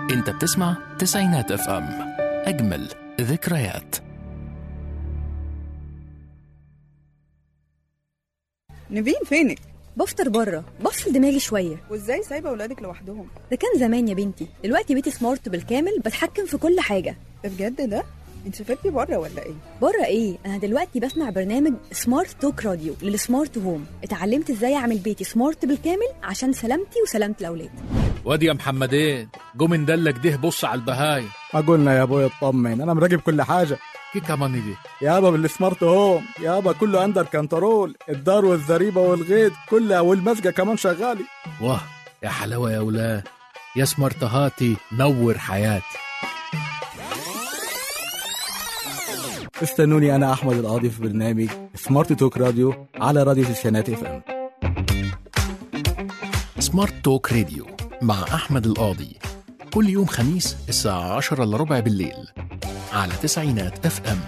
انت بتسمع تسعينات اف ام اجمل ذكريات نيفين فينك بفطر بره بفصل دماغي شويه وازاي سايبه اولادك لوحدهم ده كان زمان يا بنتي دلوقتي بيتي سمارت بالكامل بتحكم في كل حاجه ده بجد ده انت سافرتي بره ولا ايه بره ايه انا دلوقتي بسمع برنامج سمارت توك راديو للسمارت هوم اتعلمت ازاي اعمل بيتي سمارت بالكامل عشان سلامتي وسلامه الاولاد وادي يا محمدين قوم ندلك ده بص على البهايم ما قلنا يا ابوي اطمن انا مراقب كل حاجه كي كمان دي يابا بالسمارت هوم يابا كله اندر كنترول الدار والزريبه والغيط كلها والمسجه كمان شغالي واه يا حلاوه يا ولاد يا سمرتهاتي نور حياتي استنوني انا احمد القاضي في برنامج سمارت توك راديو على راديو تسعينات اف ام سمارت توك راديو مع احمد القاضي كل يوم خميس الساعة 10 الا ربع بالليل على تسعينات اف ام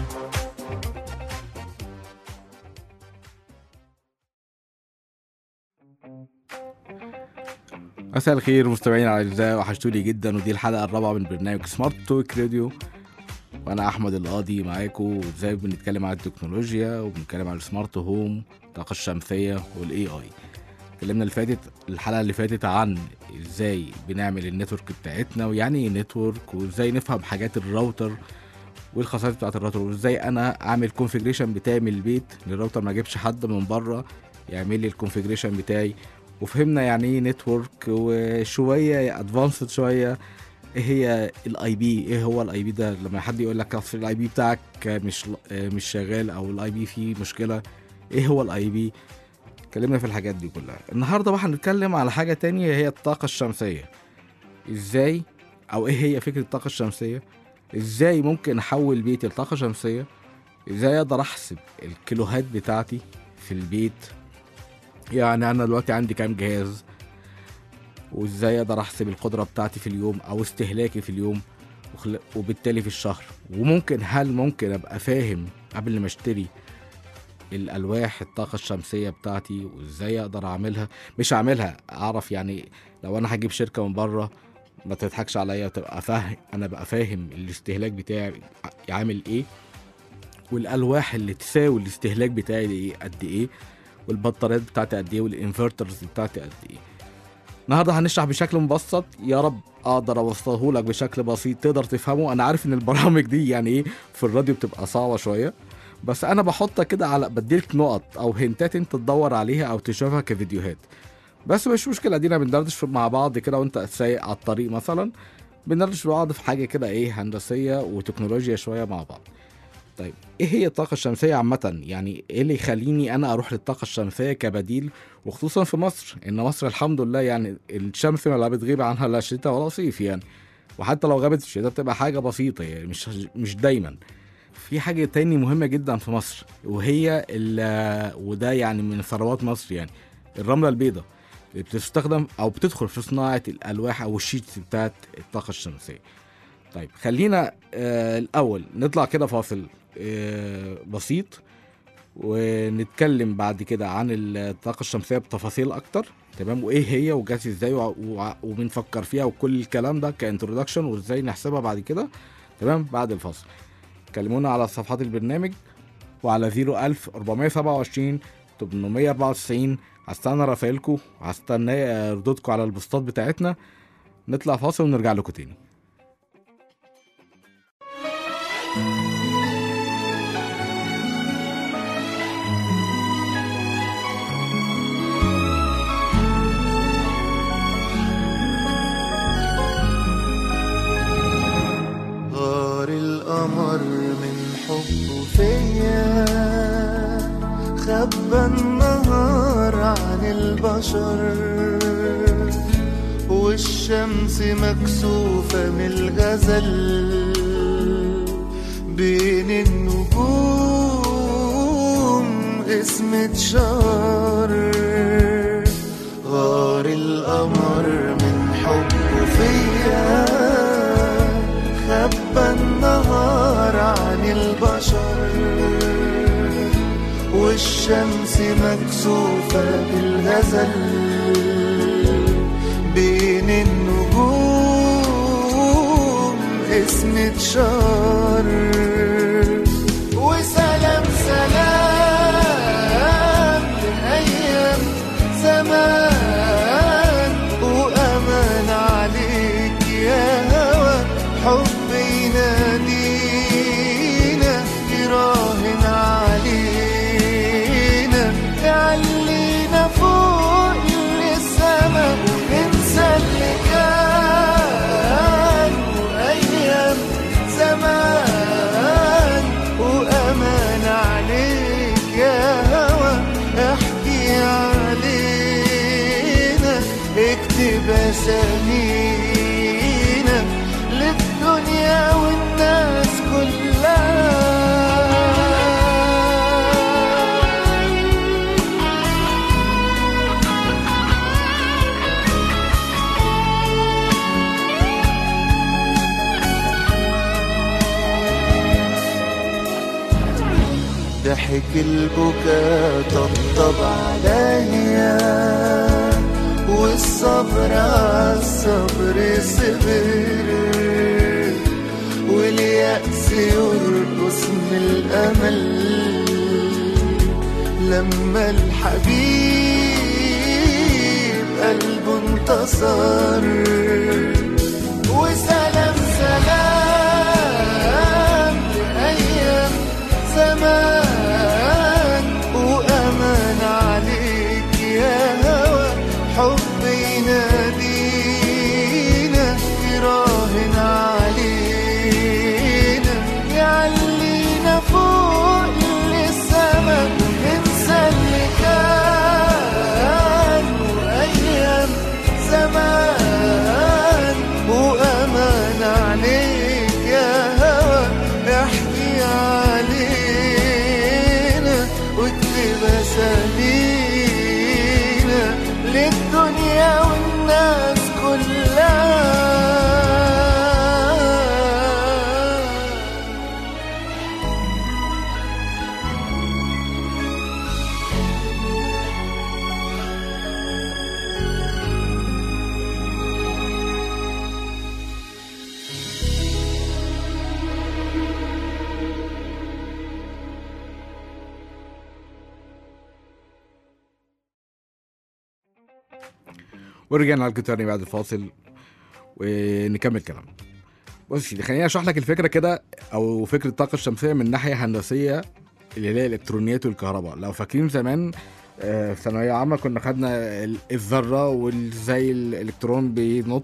مساء الخير مستمعينا الاعزاء وحشتوني جدا ودي الحلقه الرابعه من برنامج سمارت توك راديو وانا احمد القاضي معاكم وازاي بنتكلم عن التكنولوجيا وبنتكلم عن السمارت هوم الطاقه الشمسيه والاي اي اتكلمنا اللي فاتت الحلقه اللي فاتت عن ازاي بنعمل النتورك بتاعتنا ويعني ايه نتورك وازاي نفهم حاجات الراوتر والخصائص بتاعت الراوتر وازاي انا اعمل كونفيجريشن بتاعي من البيت للراوتر ما اجيبش حد من بره يعمل لي الكونفيجريشن بتاعي وفهمنا يعني ايه نتورك وشويه ادفانسد شويه ايه هي الاي بي ايه هو الاي بي ده لما حد يقول لك اصل الاي بي بتاعك مش مش شغال او الاي بي فيه مشكله ايه هو الاي بي اتكلمنا في الحاجات دي كلها النهارده بقى هنتكلم على حاجه تانية هي الطاقه الشمسيه ازاي او ايه هي فكره الطاقه الشمسيه ازاي ممكن احول بيتي لطاقه شمسيه ازاي اقدر احسب الكيلوهات بتاعتي في البيت يعني انا دلوقتي عندي كام جهاز وازاي اقدر احسب القدره بتاعتي في اليوم او استهلاكي في اليوم وخل- وبالتالي في الشهر وممكن هل ممكن ابقى فاهم قبل ما اشتري الالواح الطاقه الشمسيه بتاعتي وازاي اقدر اعملها مش اعملها اعرف يعني لو انا هجيب شركه من بره ما تضحكش عليا تبقى فاهم انا بقى فاهم الاستهلاك بتاعي عامل ايه والالواح اللي تساوي الاستهلاك بتاعي دي قد ايه والبطاريات بتاعتي قد ايه والانفرترز بتاعتي قد ايه النهارده هنشرح بشكل مبسط يا رب اقدر اوصله لك بشكل بسيط تقدر تفهمه انا عارف ان البرامج دي يعني ايه في الراديو بتبقى صعبه شويه بس انا بحطها كده على بديلك نقط او هنتات انت تدور عليها او تشوفها كفيديوهات بس مش مشكله ادينا بندردش مع بعض كده وانت سايق على الطريق مثلا بندردش مع بعض في حاجه كده ايه هندسيه وتكنولوجيا شويه مع بعض طيب ايه هي الطاقه الشمسيه عامه يعني ايه اللي يخليني انا اروح للطاقه الشمسيه كبديل وخصوصا في مصر ان مصر الحمد لله يعني الشمس ما لا بتغيب عنها لا شتاء ولا صيف يعني وحتى لو غابت في الشتاء بتبقى حاجه بسيطه يعني مش مش دايما في حاجه تاني مهمه جدا في مصر وهي ال- وده يعني من ثروات مصر يعني الرمله البيضاء اللي بتستخدم او بتدخل في صناعه الالواح او الشيتس بتاعت الطاقه الشمسيه طيب خلينا آه الاول نطلع كده فاصل آه بسيط ونتكلم بعد كده عن الطاقه الشمسيه بتفاصيل اكتر تمام وايه هي وجات ازاي وع- وع- وبنفكر فيها وكل الكلام ده كانترودكشن وازاي نحسبها بعد كده تمام بعد الفاصل كلمونا على صفحات البرنامج وعلى 01000 427 894 هستنى رسايلكم هستنى ردودكم على البوستات بتاعتنا نطلع فاصل ونرجع لكم تاني غار القمر من حبه فيا خبى النهار عن البشر والشمس مكسوفة من الغزل بين النجوم اسمة شهر غار القمر من حبه فيا خبى النهار عن البشر والشمس مكسوفة بالغزل بين النجوم شهر وسلام سلام لأيام زمان وأمان عليك يا هوى حب ينادينا يراهن علينا يعلينا فوق للسما ننسى اللي كان وأيام زمان وأمان عليك يا هوى احكي علينا اكتب اسامينا للدنيا والناس كلها ضحك البكا طبطب عليا والصبر عالصبر صبر واليأس يرقص من الأمل لما الحبيب قلبه انتصر وسلام سلام لأيام زمان وأمان عليك يا هوى حب ينادينا يراهن علينا يعلينا فوق للسما ننسى اللي كان وأيام زمان وأمان عليك يا هوى احكي علينا واكتب اسامينا للدنيا والناس كلها ورجعنا لكم تاني بعد الفاصل ونكمل كلامنا بص خليني اشرح لك الفكره كده او فكره الطاقه الشمسيه من ناحيه هندسيه اللي هي الالكترونيات والكهرباء لو فاكرين زمان آه، في ثانويه عامه كنا خدنا ال- الذره وازاي الالكترون بينط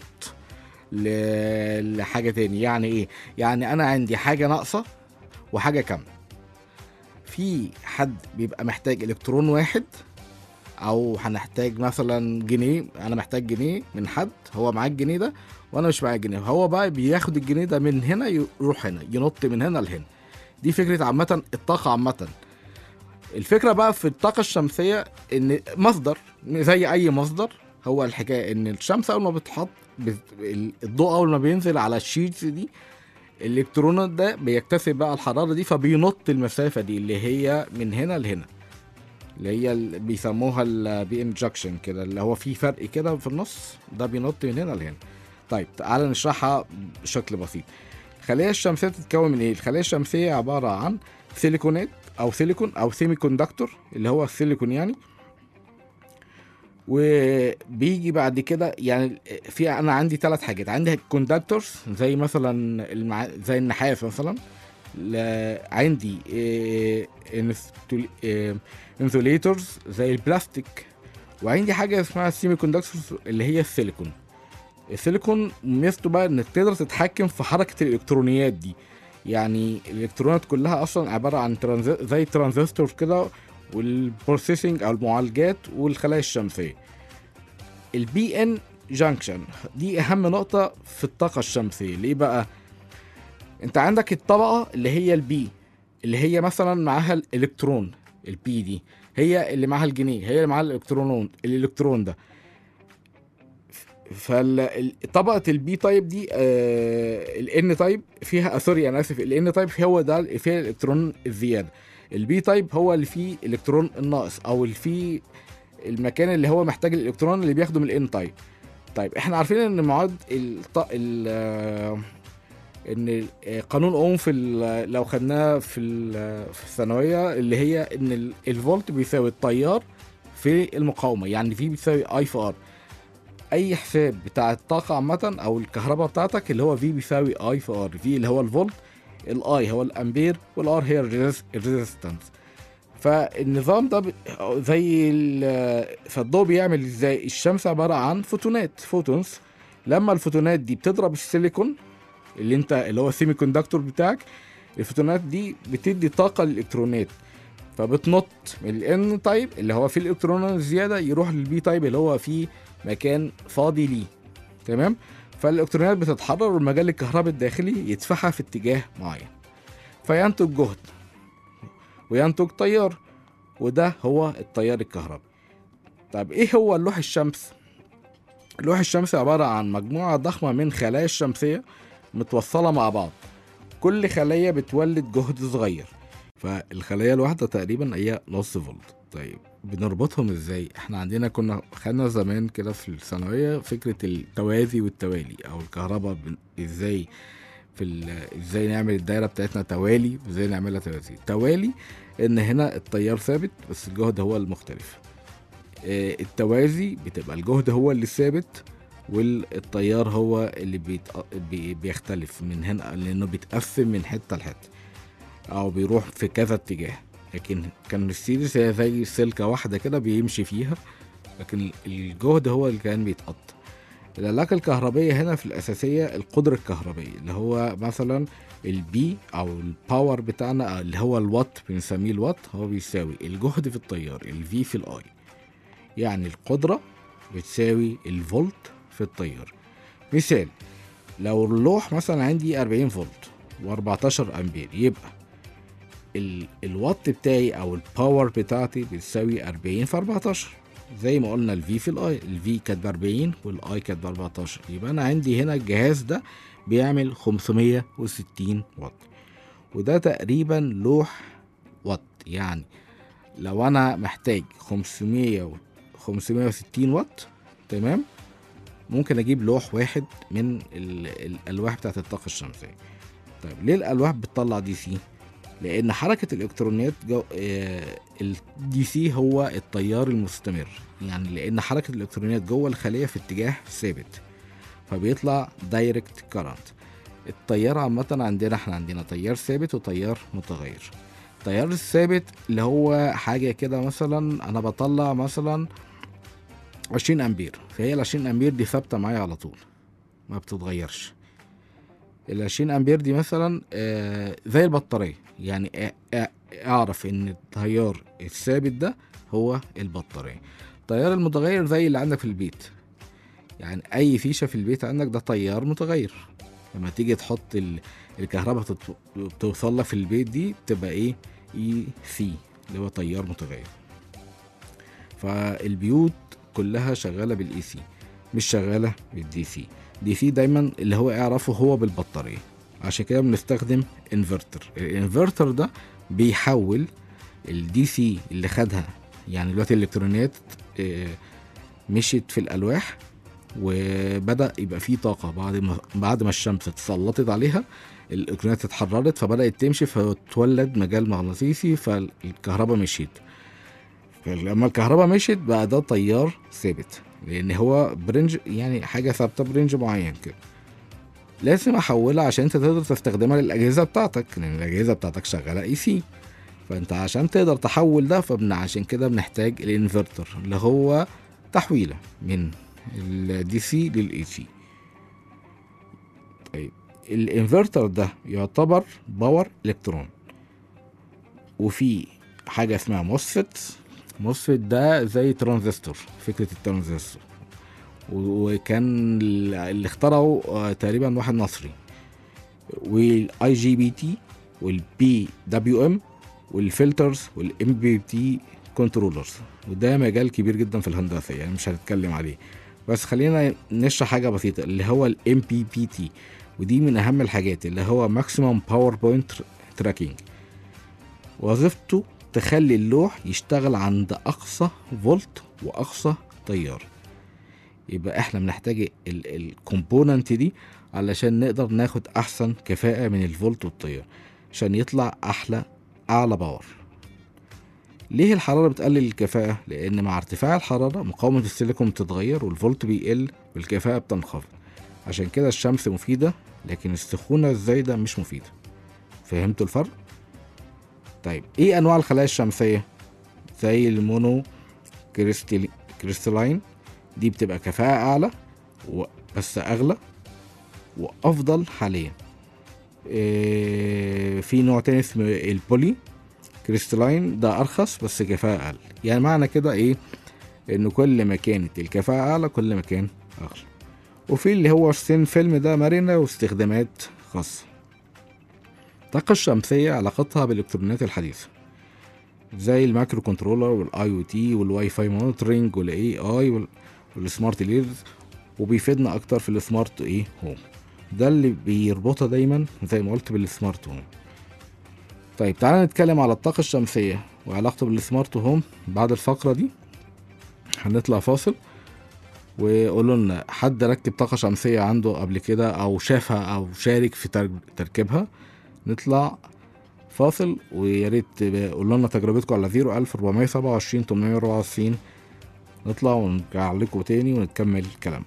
ل- لحاجه تاني يعني ايه يعني انا عندي حاجه ناقصه وحاجه كامله في حد بيبقى محتاج الكترون واحد او هنحتاج مثلا جنيه انا محتاج جنيه من حد هو معاه الجنيه ده وانا مش معايا جنيه هو بقى بياخد الجنيه ده من هنا يروح هنا ينط من هنا لهنا دي فكره عامه الطاقه عامه الفكره بقى في الطاقه الشمسيه ان مصدر زي اي مصدر هو الحكايه ان الشمس اول ما بتحط بت- ال- الضوء اول ما بينزل على الشيتس دي الالكترونات ده بيكتسب بقى الحراره دي فبينط المسافه دي اللي هي من هنا لهنا اللي هي ال- بيسموها البي انجكشن كده اللي هو في فرق كده في النص ده بينط من هنا لهنا طيب تعالى نشرحها بشكل بسيط الخلية الشمسية تتكون من ايه؟ الخلية الشمسية عبارة عن سيليكونات او سيليكون او سيمي كوندكتور اللي هو السيليكون يعني وبيجي بعد كده يعني في انا عندي ثلاث حاجات عندي كوندكتورز زي مثلا المع... زي النحاس مثلا ل... عندي انسوليتورز زي البلاستيك وعندي حاجه اسمها السيمي كوندكتورز اللي هي السيليكون السيليكون ميزته بقى انك تقدر تتحكم في حركه الالكترونيات دي يعني الالكترونات كلها اصلا عباره عن ترانز... زي ترانزستور كده والبروسيسنج او المعالجات والخلايا الشمسيه البي ان جانكشن دي اهم نقطه في الطاقه الشمسيه ليه بقى انت عندك الطبقه اللي هي البي اللي هي مثلا معاها الالكترون البي دي هي اللي معاها الجنيه هي اللي معاها الالكترون الالكترون ده فطبقه البي تايب دي آه الان تايب فيها آه سوري انا اسف الان تايب هو ده اللي فيها الالكترون الزياده البي تايب هو اللي فيه الالكترون الناقص او اللي فيه المكان اللي هو محتاج الالكترون اللي بياخده من الان تايب طيب احنا عارفين ان معاد الط... ال... آه، ان آه، قانون اوم في ال- لو خدناه في ال- في الثانويه اللي هي ان ال- الفولت بيساوي التيار في المقاومه يعني في بيساوي اي في ار اي حساب بتاع الطاقه عامه او الكهرباء بتاعتك اللي هو في بيساوي اي في ار في اللي هو الفولت الاي هو الامبير والار هي الريزيستنس فالنظام ده ب- زي ال- فالضوء بيعمل ازاي الشمس عباره عن فوتونات فوتونز لما الفوتونات دي بتضرب السيليكون اللي انت اللي هو السيمي كوندكتور بتاعك الفوتونات دي بتدي طاقه للالكترونات فبتنط من الان تايب اللي هو فيه الالكترون الزياده يروح للبي تايب اللي هو فيه مكان فاضي ليه تمام فالالكترونات بتتحرر والمجال الكهربي الداخلي يدفعها في اتجاه معين فينتج جهد وينتج تيار وده هو التيار الكهربي طب ايه هو اللوح الشمس اللوح الشمسي عبارة عن مجموعة ضخمة من خلايا الشمسية متوصلة مع بعض كل خلية بتولد جهد صغير فالخلية الواحدة تقريبا هي نص فولت طيب بنربطهم ازاي احنا عندنا كنا خدنا زمان كده في الثانوية فكرة التوازي والتوالي او الكهرباء بن- ازاي في ال- ازاي نعمل الدايرة بتاعتنا توالي وازاي نعملها توازي توالي ان هنا التيار ثابت بس الجهد هو المختلف آه، التوازي بتبقى الجهد هو اللي ثابت والتيار هو اللي بيت... بي- بيختلف من هنا لانه بيتقسم من حته لحته او بيروح في كذا اتجاه لكن كان السيريس هي زي سلكه واحده كده بيمشي فيها لكن الجهد هو اللي كان بيتقطع العلاقة الكهربية هنا في الأساسية القدرة الكهربية اللي هو مثلا البي أو الباور بتاعنا اللي هو الوات بنسميه الوات هو بيساوي الجهد في التيار الفي في الآي يعني القدرة بتساوي الفولت في التيار مثال لو اللوح مثلا عندي 40 فولت و14 امبير يبقى ال الوات بتاعي او الباور بتاعتي بتساوي 40 في 14 زي ما قلنا الفي في الاي الفي كانت ب 40 والاي كانت ب 14 يبقى انا عندي هنا الجهاز ده بيعمل 560 واط وده تقريبا لوح واط يعني لو انا محتاج 500 و 560 واط تمام ممكن اجيب لوح واحد من ال- الالواح بتاعت الطاقه الشمسيه طيب ليه الالواح بتطلع دي سي لان حركه الالكترونات جو الدي سي هو التيار المستمر يعني لان حركه الالكترونات جوه الخليه في اتجاه ثابت فبيطلع دايركت كارنت التيار عامة عندنا احنا عندنا تيار ثابت وتيار متغير التيار الثابت اللي هو حاجة كده مثلا انا بطلع مثلا 20 امبير فهي ال 20 امبير دي ثابتة معايا على طول ما بتتغيرش ال 20 امبير دي مثلا آه، زي البطارية يعني أ- أ- اعرف ان التيار الثابت ده هو البطارية التيار المتغير زي اللي عندك في البيت يعني اي فيشة في البيت عندك ده تيار متغير لما تيجي تحط ال- الكهرباء تت- توصل لك في البيت دي تبقى ايه اي سي اللي هو تيار متغير فالبيوت كلها شغاله بالاي سي مش شغاله بالدي سي دي سي دايما اللي هو اعرفه هو بالبطاريه عشان كده بنستخدم انفرتر الانفرتر ده بيحول الدي سي اللي خدها يعني دلوقتي الالكترونيات آه، مشيت في الالواح وبدا يبقى فيه طاقه بعد ما بعد ما الشمس اتسلطت عليها الالكترونات اتحررت فبدات تمشي فتولد مجال مغناطيسي فالكهرباء مشيت لما الكهرباء مشيت بقى ده تيار ثابت لان هو برنج يعني حاجه ثابته برنج معين كده لازم احولها عشان انت تقدر تستخدمها للاجهزه بتاعتك لان الاجهزه بتاعتك شغاله اي سي فانت عشان تقدر تحول ده فبن عشان كده بنحتاج الانفرتر اللي هو تحويله من الدي سي للاي سي طيب الانفرتر ده يعتبر باور الكترون وفي حاجه اسمها موسفيت موسفيت ده زي ترانزستور فكره الترانزستور و- وكان ال- اللي اخترعه آه، تقريبا واحد مصري والاي جي بي تي والبي دبليو ام والفلترز والام بي تي كنترولرز وده مجال كبير جدا في الهندسه يعني مش هنتكلم عليه بس خلينا نشرح حاجه بسيطه اللي هو الام بي بي تي ودي من اهم الحاجات اللي هو ماكسيمم باور بوينت تراكنج وظيفته تخلي اللوح يشتغل عند اقصى فولت واقصى تيار يبقى احنا بنحتاج الكومبوننت دي علشان نقدر ناخد احسن كفاءة من الفولت والتيار عشان يطلع احلى اعلى باور ليه الحرارة بتقلل الكفاءة؟ لأن مع ارتفاع الحرارة مقاومة السيليكون بتتغير والفولت بيقل والكفاءة بتنخفض عشان كده الشمس مفيدة لكن السخونة الزايدة مش مفيدة فهمتوا الفرق؟ طيب ايه انواع الخلايا الشمسية؟ زي المونو كريستالي كريستالاين دي بتبقى كفاءة أعلى و- بس أغلى وأفضل حاليا إيه في نوع تاني اسمه البولي كريستالاين ده أرخص بس كفاءة أقل يعني معنى كده إيه إن كل ما كانت الكفاءة أعلى كل ما كان أغلى وفي اللي هو سين فيلم ده مرنة واستخدامات خاصة الطاقة الشمسية علاقتها بالإلكترونيات الحديثة زي المايكرو كنترولر والاي او تي والواي فاي مونيتورنج والاي اي والسمارت ليرز وبيفيدنا اكتر في السمارت ايه هوم ده اللي بيربطها دايما زي ما قلت بالسمارت هوم طيب تعالى نتكلم على الطاقة الشمسية وعلاقته بالسمارت هوم بعد الفقرة دي هنطلع فاصل وقولوا لنا حد ركب طاقة شمسية عنده قبل كده أو شافها أو شارك في تر- تركيبها نطلع فاصل ويا ريت قولوا لنا تجربتكم على 01427 824 نطلع ونرجع لكم تاني ونكمل كلامنا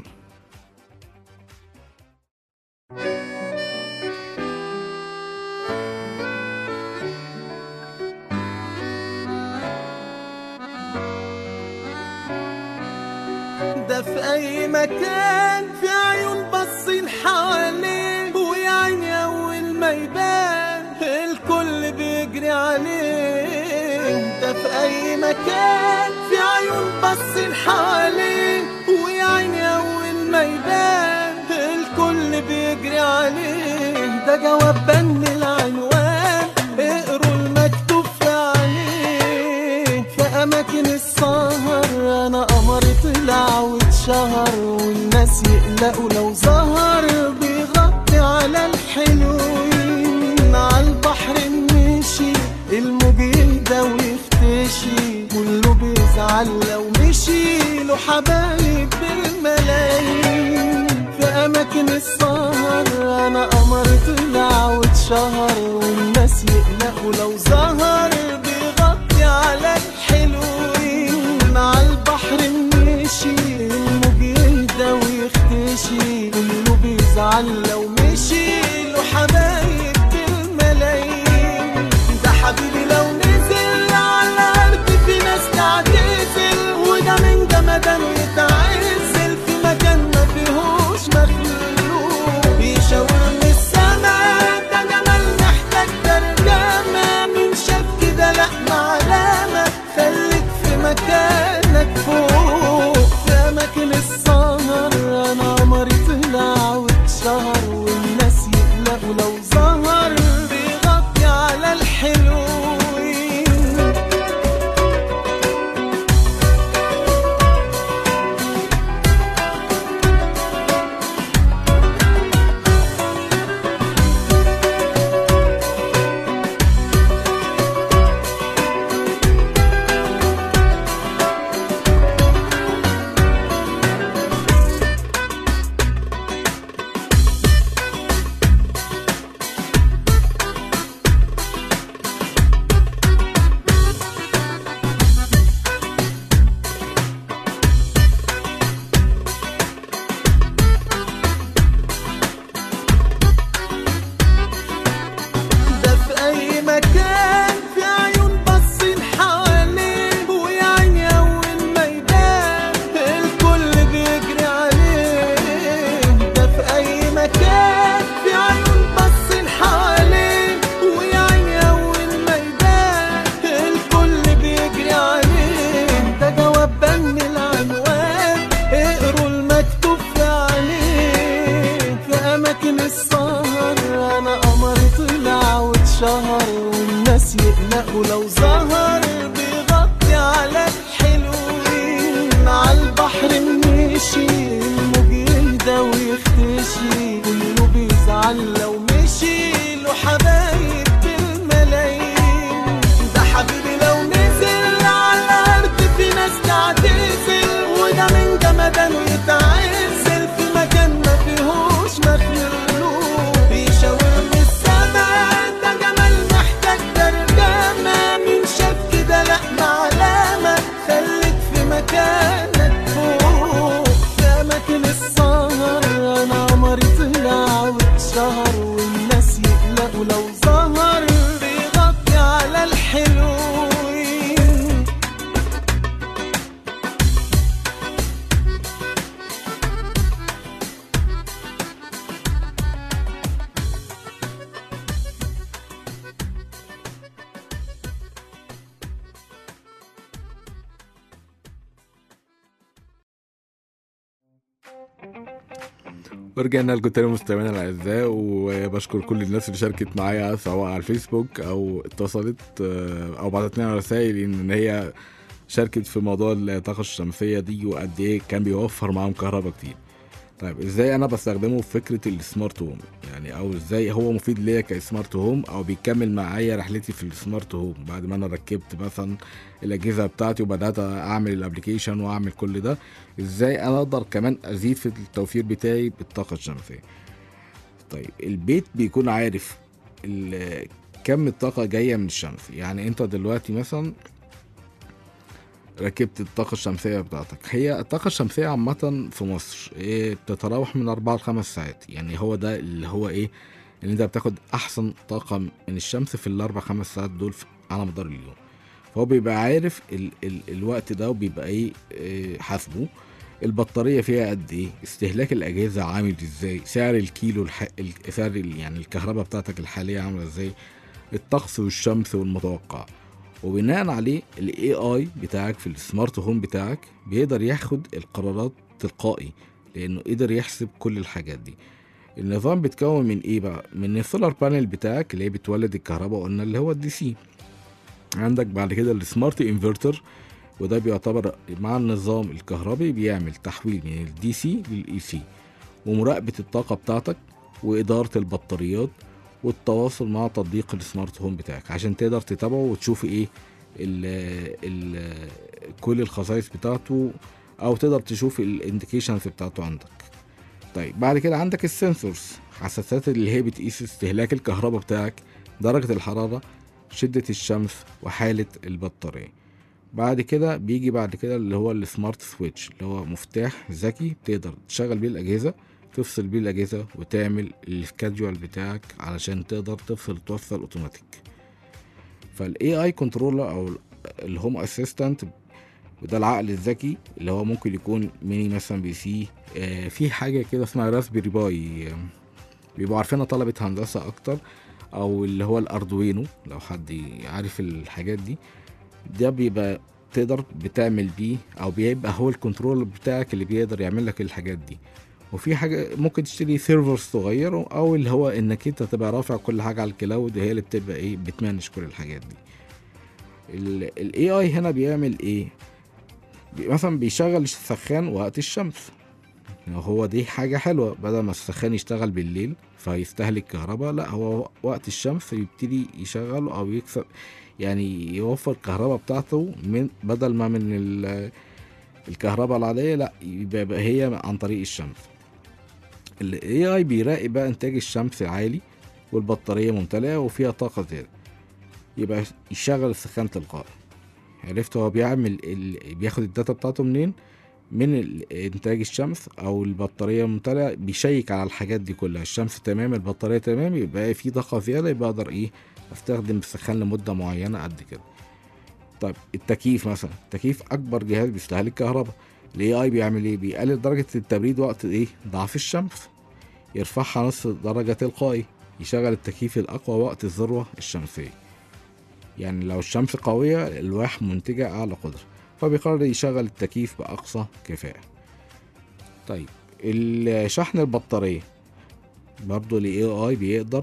ده في اي مكان في عيون باصين حواليه ويا عيني اول ما يبان الكل بيجري عليه ده في اي مكان في عيون باصين حواليه ويا عيني اول ما يبان الكل بيجري عليه ده جواب بند العنوان اقروا المكتوب في عليه في اماكن السهر انا قمر طلع واتشهر والناس يقلقوا لو ظهر بيغطي على الحلوين على البحر مشي الموج يهدى ويختشي كله بيزعل لو مشي له حبايب بالملايين في اماكن السهر انا قمر طلع واتشهر والناس يقلقوا لو ظهر بيغطي على الحلوين مع البحر مشي الموج يهدى ويختشي كله بيزعل لو مشي له حبايب بالملايين ده حبيبي لو نزل على الارض في ناس تعتزل وده من جمدانه يتعزل في مكان ما فيهوش مخلوق بيشاور من السما ده جمال محتاج ترجمة مين شاف كده لا معلمة خليك في مكانك فوق في أماكن السهر أنا قمري طلع واتشهر والناس يقلقوا لو ظهر بيغطي على الحلوين ده في اي مكان في عيون باصين حواليه ويا عيني اول ما يبان الكل بيجري عليه ده في اي مكان في عيون باصين حواليه ويا عيني اول ما يبان الكل بيجري عليه ده جواب بن العنوان اقروا المكتوب في عليه في اماكن السهر انا قمر طلع واتشهر والناس يقلقوا لو ظهر بيغطي على الحلوين على البحر مشي الموج يهدى ويختشي كله بيزعل لو مشي له حبايب بالملايين ده حبيبي لو نزل على الارض في ناس تعتزل وده من جمدانه يتعزل ورجعنا لكم تاني مستمعينا الاعزاء وبشكر كل الناس اللي شاركت معايا سواء على الفيسبوك او اتصلت آه، او بعتت لنا رسائل ان هي شاركت في موضوع الطاقه الشمسيه دي وقد ايه كان بيوفر معاهم كهرباء كتير طيب ازاي انا بستخدمه في فكره السمارت هوم يعني او ازاي هو مفيد ليا كسمارت هوم او بيكمل معايا رحلتي في السمارت هوم بعد ما انا ركبت مثلا الاجهزه بتاعتي وبدات اعمل الابلكيشن واعمل كل ده ازاي انا اقدر كمان ازيد في التوفير بتاعي بالطاقه الشمسيه طيب البيت بيكون عارف ال- كم الطاقه جايه من الشمس يعني انت دلوقتي مثلا ركبت الطاقة الشمسية بتاعتك هي الطاقة الشمسية عامة في مصر إيه بتتراوح من أربعة لخمس ساعات يعني هو ده اللي هو إيه اللي أنت بتاخد أحسن طاقة من الشمس في الأربع خمس ساعات دول في- على مدار اليوم فهو بيبقى عارف ال ال الوقت ده وبيبقى إيه, إيه حاسبه البطارية فيها قد إيه استهلاك الأجهزة عامل إزاي سعر الكيلو الح... ال- سعر ال- يعني الكهرباء بتاعتك الحالية عاملة إزاي الطقس والشمس والمتوقع وبناء عليه الاي اي بتاعك في السمارت هوم بتاعك بيقدر ياخد القرارات تلقائي لانه قدر يحسب كل الحاجات دي النظام بيتكون من ايه بقى من السولار بانل بتاعك اللي هي بتولد الكهرباء قلنا اللي هو الدي سي عندك بعد كده السمارت انفرتر وده بيعتبر مع النظام الكهربي بيعمل تحويل من الدي سي للاي سي ومراقبة الطاقة بتاعتك وإدارة البطاريات والتواصل مع تطبيق السمارت هوم بتاعك عشان تقدر تتابعه وتشوف ايه ال ال كل الخصائص بتاعته او تقدر تشوف الانديكيشنز بتاعته عندك طيب بعد كده عندك السنسورز حساسات اللي هي بتقيس استهلاك الكهرباء بتاعك درجة الحرارة شدة الشمس وحالة البطارية بعد كده بيجي بعد كده اللي هو السمارت سويتش اللي هو مفتاح ذكي تقدر تشغل بيه الأجهزة تفصل بيه الأجهزة وتعمل السكادجول بتاعك علشان تقدر تفصل وتوصل اوتوماتيك فالاي اي كنترولر او الهوم اسيستنت وده العقل الذكي اللي هو ممكن يكون ميني مثلا بي سي آه في حاجه كده اسمها راسبيري باي آه، بيبقوا عارفينها طلبه هندسه اكتر او اللي هو الاردوينو لو حد عارف الحاجات دي ده بيبقى تقدر بتعمل بيه او بيبقى هو الكنترول بتاعك اللي بيقدر يعمل لك الحاجات دي وفي حاجه ممكن تشتري سيرفر صغير او اللي هو انك انت تبقى رافع كل حاجه على الكلاود هي اللي بتبقى ايه بتمانج كل الحاجات دي الاي اي هنا بيعمل ايه بي- مثلا بيشغل السخان وقت الشمس يعني هو دي حاجة حلوة بدل ما السخان يشتغل بالليل فيستهلك كهرباء لا هو وقت الشمس يبتدي يشغل أو يكسب يعني يوفر الكهرباء بتاعته من بدل ما من ال- الكهرباء العادية لا يبقى يبقى هي عن طريق الشمس ال AI بيراقب بقى إنتاج الشمس عالي والبطارية ممتلئة وفيها طاقة زيادة يبقى يشغل السخان تلقائي عرفت هو بيعمل ال... بياخد الداتا بتاعته منين من ال- انتاج الشمس او البطاريه ممتلئه بيشيك على الحاجات دي كلها الشمس تمام البطاريه تمام يبقى في طاقه زياده يبقى اقدر ايه استخدم السخان لمده معينه قد كده طيب التكييف مثلا التكييف اكبر جهاز بيستهلك كهرباء الاي اي بيعمل ايه بيقلل درجه التبريد وقت ايه ضعف الشمس يرفعها نص درجه تلقائي يشغل التكييف الاقوى وقت الذروه الشمسيه يعني لو الشمس قويه الالواح منتجه اعلى قدره فبيقرر يشغل التكييف بأقصى كفاءة طيب ال- شحن البطارية برضو ال AI بيقدر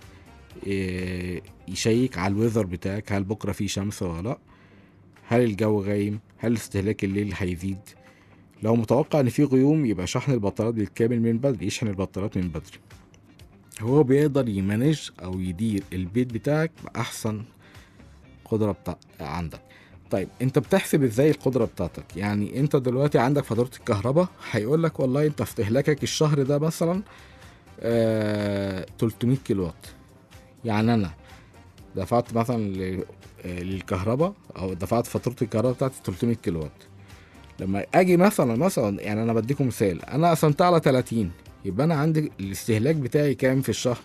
ي- يشيك على الويذر بتاعك هل بكرة في شمس ولا لأ هل الجو غايم هل استهلاك الليل هيزيد لو متوقع ان في غيوم يبقى شحن البطاريات بالكامل من بدري يشحن البطاريات من بدري هو بيقدر يمانج او يدير البيت بتاعك بأحسن قدرة بتاع عندك طيب انت بتحسب ازاي القدره بتاعتك يعني انت دلوقتي عندك فاتوره الكهرباء هيقول لك والله انت استهلاكك الشهر ده مثلا آه 300 كيلو وات يعني انا دفعت مثلا ل- آه، للكهرباء او دفعت فاتوره الكهرباء بتاعتي 300 كيلو وات لما اجي مثلا مثلا يعني انا بديكم مثال انا قسمتها على 30 يبقى انا عندي الاستهلاك بتاعي كام في الشهر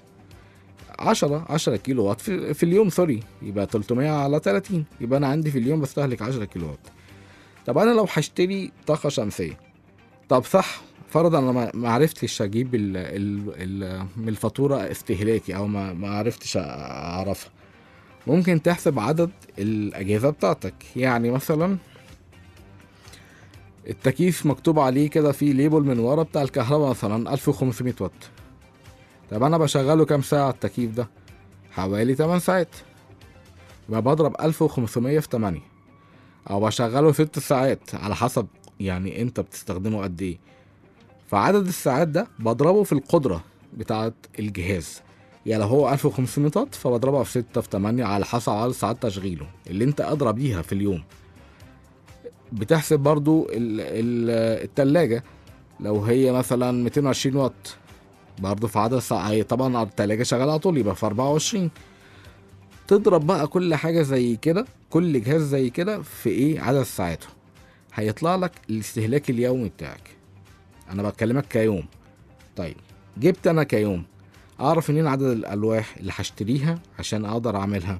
10 10 كيلو وات في, في اليوم سوري يبقى 300 على 30 يبقى انا عندي في اليوم بستهلك 10 كيلو وات طب انا لو هشتري طاقه شمسيه طب صح فرضا انا ما- ما عرفتش اجيب ال ال ال من الفاتوره استهلاكي او ما ما عرفتش اعرفها ممكن تحسب عدد الاجهزه بتاعتك يعني مثلا التكييف مكتوب عليه كده في ليبل من ورا بتاع الكهرباء مثلا 1500 واط طب انا بشغله كام ساعة التكييف ده حوالي 8 ساعات يبقى بضرب 1500 في 8 او بشغله 6 ساعات على حسب يعني انت بتستخدمه قد ايه فعدد الساعات ده بضربه في القدرة بتاعة الجهاز يعني لو هو 1500 واط فبضربها في 6 في 8 على حسب عدد ساعات تشغيله اللي انت ادرى بيها في اليوم بتحسب برضو ال- ال- التلاجة لو هي مثلا 220 واط برضو في عدد ساعات طبعا التلاجة شغالة على طول يبقى في 24 تضرب بقى كل حاجة زي كده كل جهاز زي كده في ايه عدد ساعاته هيطلع لك الاستهلاك اليومي بتاعك انا بكلمك كيوم طيب جبت انا كيوم اعرف منين عدد الالواح اللي هشتريها عشان اقدر اعملها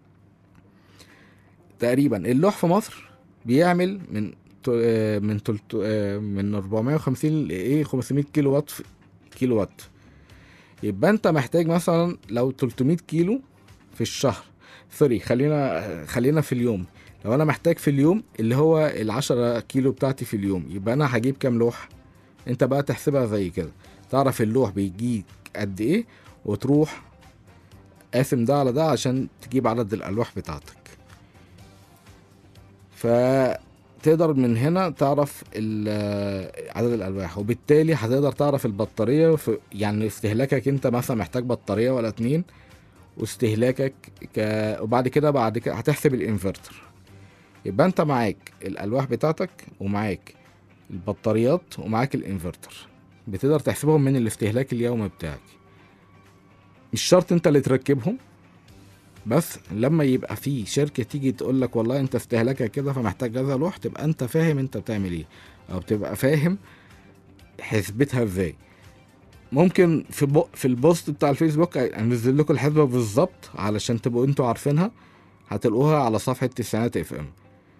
تقريبا اللوح في مصر بيعمل من ت- آه، من تلت آه، من 450 ل ايه 500 كيلو وات في- كيلو وات يبقى انت محتاج مثلا لو 300 كيلو في الشهر سوري خلينا خلينا في اليوم لو انا محتاج في اليوم اللي هو ال 10 كيلو بتاعتي في اليوم يبقى انا هجيب كام لوح انت بقى تحسبها زي كده تعرف اللوح بيجيك قد ايه وتروح قاسم ده على ده عشان تجيب عدد الالواح بتاعتك فتقدر من هنا تعرف ال- عدد الالواح وبالتالي هتقدر تعرف البطاريه في يعني استهلاكك انت مثلا محتاج بطاريه ولا اتنين واستهلاكك ك... وبعد كده بعد كده هتحسب الانفرتر يبقى انت معاك الالواح بتاعتك ومعاك البطاريات ومعاك الانفرتر بتقدر تحسبهم من الاستهلاك اليومي بتاعك مش شرط انت اللي تركبهم بس لما يبقى في شركة تيجي تقول لك والله انت استهلاكك كده فمحتاج كذا لوح تبقى انت فاهم انت بتعمل ايه او تبقى فاهم حسبتها ازاي ممكن في بو في البوست بتاع الفيسبوك انزل لكم الحسبة بالظبط علشان تبقوا انتوا عارفينها هتلاقوها على صفحة تسعينات اف ام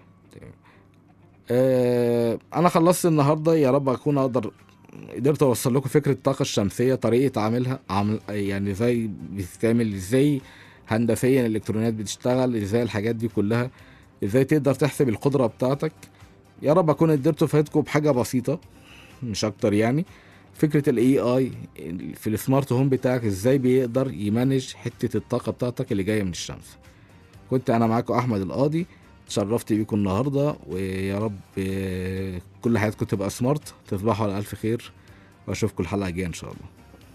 آه انا خلصت النهارده يا رب اكون اقدر قدرت اوصل لكم فكره الطاقه الشمسيه طريقه عملها عمل يعني ازاي بتتعمل ازاي هندسيا الالكترونيات بتشتغل ازاي الحاجات دي كلها ازاي تقدر تحسب القدره بتاعتك يا رب اكون قدرت افيدكم بحاجه بسيطه مش اكتر يعني فكره الاي اي في السمارت هوم بتاعك ازاي بيقدر يمانج حته الطاقه بتاعتك اللي جايه من الشمس كنت انا معاكم احمد القاضي اتشرفت بيكم النهارده ويا رب آه، كل حياتكم تبقى سمارت تصبحوا على الف خير واشوفكم الحلقه الجايه ان شاء الله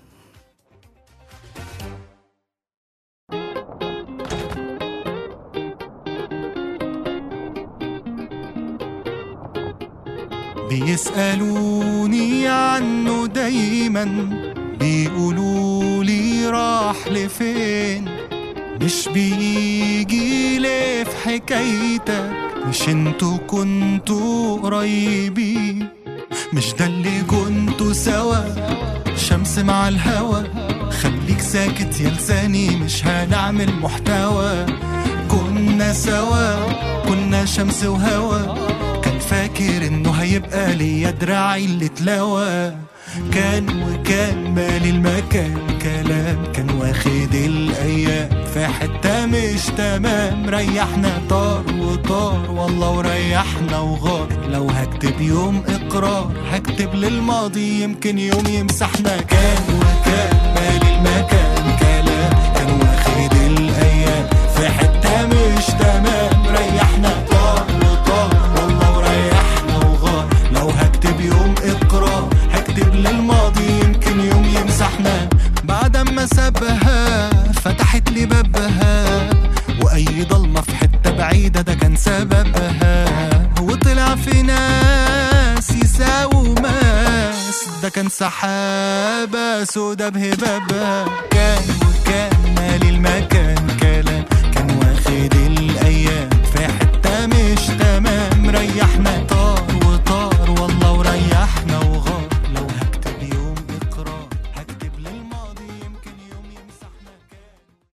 بيسألوني عنه دايما بيقولوا لي راح لفين مش بيجي ليه في حكايتك مش انتوا كنتوا قريبين مش ده اللي كنتوا سوا شمس مع الهوا خليك ساكت يا لساني مش هنعمل محتوى كنا سوا كنا شمس وهوا كان فاكر انه هيبقى ليا دراعي اللي اتلوى كان وكان مالي المكان كلام كان واخد الايام في حته مش تمام ريحنا طار وطار والله وريحنا وغار لو هكتب يوم اقرار هكتب للماضي يمكن يوم يمسحنا كان وكان مالي المكان كلام كان واخد الايام في حته مش تمام ريحنا طار وطار والله وريحنا وغار لو هكتب يوم اقرار هكتب للماضي يمكن يوم يمسحنا بعد ما سابها فتحت لي بابها واي ضلمه في حته بعيده ده كان سببها وطلع في ناس يساووا ماس ده كان سحابه سودا بهبابها كان وكان مالي المكان كلام كان واخد الايام في حته مش تمام ريحنا